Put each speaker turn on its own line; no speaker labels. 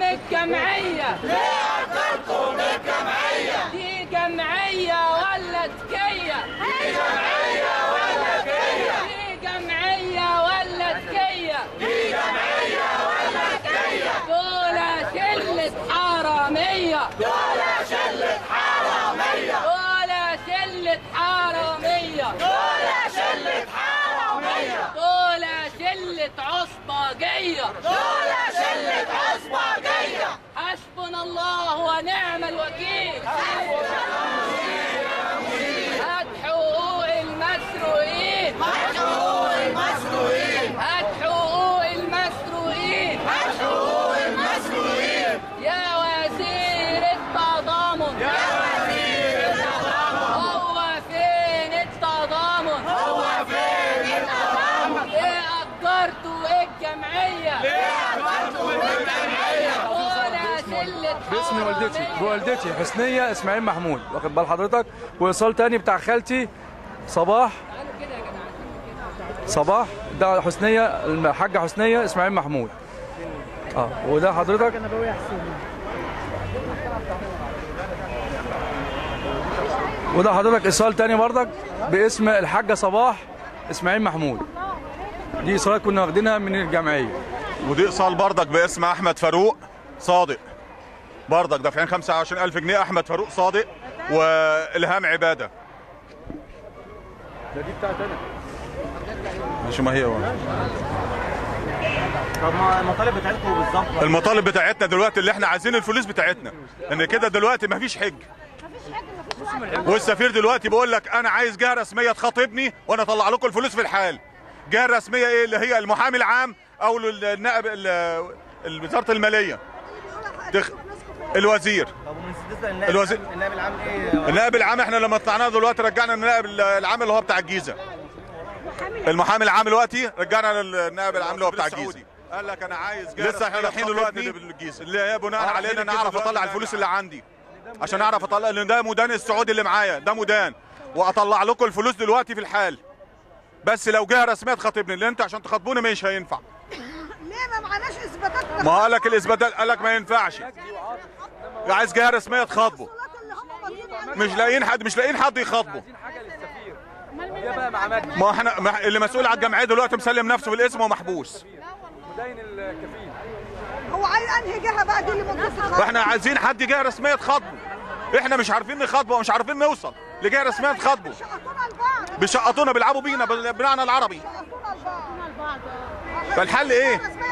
الجمعية ليه أجرتم الجمعية دي جمعية ولا تكية دي جمعية ولا تكية دي جمعية ولا تكية دي جمعية ولا تكية دول شلة حرامية دول شلة حرامية دول شلة حرامية دول شلة حرامية دول شلة عصبجية دول شلة عصبجية حسبنا الله ونعم الوكيل هات حقوق المسروقين هات حقوق المسروقين هات حقوق المسروقين هات حقوق المسروقين يا وزير التضامن يا وزير التضامن هو فين التضامن هو فين التضامن ليه أجرتوا الجمعية ليه أجرتوا الجمعية ولا شلة
باسم والدتي
حرامية.
بوالدتي حسنيه اسماعيل محمود واخد بال حضرتك وايصال تاني بتاع خالتي صباح صباح ده حسنيه الحاجه حسنيه اسماعيل محمود اه وده حضرتك وده حضرتك ايصال تاني برضك باسم الحاجه صباح اسماعيل محمود دي ايصالات كنا واخدينها من الجمعيه
ودي ايصال بردك باسم احمد فاروق صادق بردك دافعين 25000 جنيه احمد فاروق صادق والهام عباده
ده دي بتاعتي انا
ماشي ما هي هو.
طب ما المطالب بتاعتكم بالظبط
المطالب بتاعتنا دلوقتي اللي احنا عايزين الفلوس بتاعتنا ان كده دلوقتي مفيش حج والسفير دلوقتي بيقول لك انا عايز جهه رسميه تخاطبني وانا اطلع لكم الفلوس في الحال جهه رسميه ايه اللي هي المحامي العام او النائب ال- وزاره الماليه تخ... الوزير
طب ومن بالنسبه للنائب
الوزير-
العام- النائب العام ايه
النائب العام احنا لما طلعناه دلوقتي رجعنا النائب العام اللي هو بتاع الجيزه المحامي العام دلوقتي رجعنا للنائب العام اللي هو بتاع الجيزه قال لك انا عايز لسه احنا رايحين دلوقتي بالجيزه اللي هي بناء علينا انا اعرف اطلع الفلوس اللي عندي عشان اعرف اطلع لان ده مدان السعودي اللي معايا ده مدان واطلع لكم الفلوس دلوقتي في الحال بس لو جهه رسميه تخاطبني اللي انت عشان تخاطبوني مش هينفع
ليه ما معناش اثباتات
ما قال لك الاثباتات قال لك ما ينفعش عايز جهه رسميه تخاطبه
اللي هم ماضيين يعني
مش لاقيين حد مش لاقيين حد يخاطبه
حاجه للسفير ده بقى مع مجدي
ما احنا ما اللي مسؤول على الجمعيه دلوقتي مسلم نفسه بالاسم ومحبوس
مدين الكفيل
هو عايز انهي جهه بقى دي اللي موجوده في الخط
واحنا عايزين حد جهه رسميه تخاطبه احنا مش عارفين نخاطبه ومش عارفين نوصل لجهه رسميه تخاطبه
شقطونا البعض
بيشقطونا بيلعبوا بينا بالمعنى العربي
شقطونا البعض
فالحل ايه
رسميه